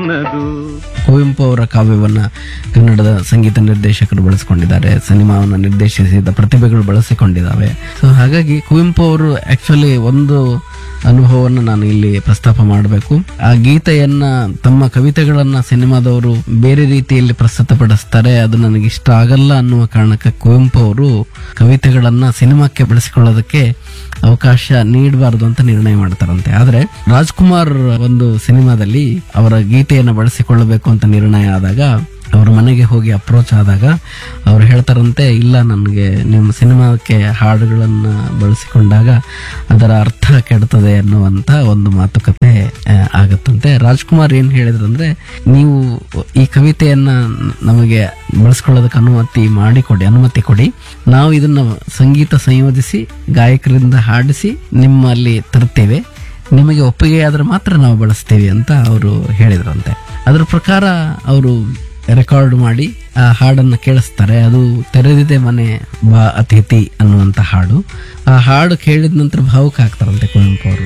ನನ್ನದು ಕುವೆಂಪು ಅವರ ಕಾವ್ಯವನ್ನ ಕನ್ನಡದ ಸಂಗೀತ ನಿರ್ದೇಶಕರು ಬಳಸಿಕೊಂಡಿದ್ದಾರೆ ಸಿನಿಮಾವನ್ನು ನಿರ್ದೇಶಿಸಿದ ಪ್ರತಿಭೆಗಳು ಬಳಸಿಕೊಂಡಿದ್ದಾವೆ ಸೊ ಹಾಗಾಗಿ ಕುವೆಂಪು ಅವರು ಆಕ್ಚುಲಿ ಒಂದು ಅನುಭವವನ್ನು ನಾನು ಇಲ್ಲಿ ಪ್ರಸ್ತಾಪ ಮಾಡಬೇಕು ಆ ಗೀತೆಯನ್ನ ತಮ್ಮ ಕವಿತೆಗಳನ್ನ ಸಿನಿಮಾದವರು ಬೇರೆ ರೀತಿಯಲ್ಲಿ ಪ್ರಸ್ತುತಪಡಿಸ್ತಾರೆ ಅದು ನನಗೆ ಇಷ್ಟ ಆಗಲ್ಲ ಅನ್ನುವ ಕಾರಣಕ್ಕೆ ಕುವೆಂಪು ಅವರು ಕವಿತೆಗಳನ್ನ ಸಿನಿಮಾಕ್ಕೆ ಬಳಸಿಕೊಳ್ಳೋದಕ್ಕೆ ಅವಕಾಶ ನೀಡಬಾರದು ಅಂತ ನಿರ್ಣಯ ಮಾಡ್ತಾರಂತೆ ಆದ್ರೆ ರಾಜ್ಕುಮಾರ್ ಒಂದು ಸಿನಿಮಾದಲ್ಲಿ ಅವರ ಗೀತೆಯನ್ನು ಬಳಸಿಕೊಳ್ಳಬೇಕು ಅಂತ ನಿರ್ಣಯ ಆದಾಗ ಅವ್ರ ಮನೆಗೆ ಹೋಗಿ ಅಪ್ರೋಚ್ ಆದಾಗ ಅವ್ರು ಹೇಳ್ತಾರಂತೆ ಇಲ್ಲ ನನಗೆ ನಿಮ್ಮ ಸಿನಿಮಾಕ್ಕೆ ಹಾಡುಗಳನ್ನ ಬಳಸಿಕೊಂಡಾಗ ಅದರ ಅರ್ಥ ಕೆಡ್ತದೆ ಅನ್ನುವಂತ ಒಂದು ಮಾತುಕತೆ ಆ, ಆಗತ್ತಂತೆ ರಾಜ್ಕುಮಾರ್ ಏನ್ ಹೇಳಿದ್ರಂದ್ರೆ ನೀವು ಈ ಕವಿತೆಯನ್ನ ನಮಗೆ ಬಳಸ್ಕೊಳ್ಳೋದಕ್ಕೆ ಅನುಮತಿ ಮಾಡಿಕೊಡಿ ಅನುಮತಿ ಕೊಡಿ ನಾವು ಇದನ್ನ ಸಂಗೀತ ಸಂಯೋಜಿಸಿ ಗಾಯಕರಿಂದ ಹಾಡಿಸಿ ನಿಮ್ಮಲ್ಲಿ ತರ್ತೇವೆ ನಿಮಗೆ ಒಪ್ಪಿಗೆ ಆದ್ರೆ ಮಾತ್ರ ನಾವು ಬಳಸ್ತೀವಿ ಅಂತ ಅವರು ಹೇಳಿದ್ರಂತೆ ಅದ್ರ ಪ್ರಕಾರ ಅವರು ರೆಕಾರ್ಡ್ ಮಾಡಿ ಆ ಹಾಡನ್ನ ಕೇಳಿಸ್ತಾರೆ ಅದು ತೆರೆದಿದೆ ಮನೆ ಬಾ ಅತಿಥಿ ಅನ್ನುವಂತ ಹಾಡು ಆ ಹಾಡು ಕೇಳಿದ ನಂತರ ಭಾವುಕ ಆಗ್ತಾರಂತೆ ಕುವೆಂಪು ಅವರು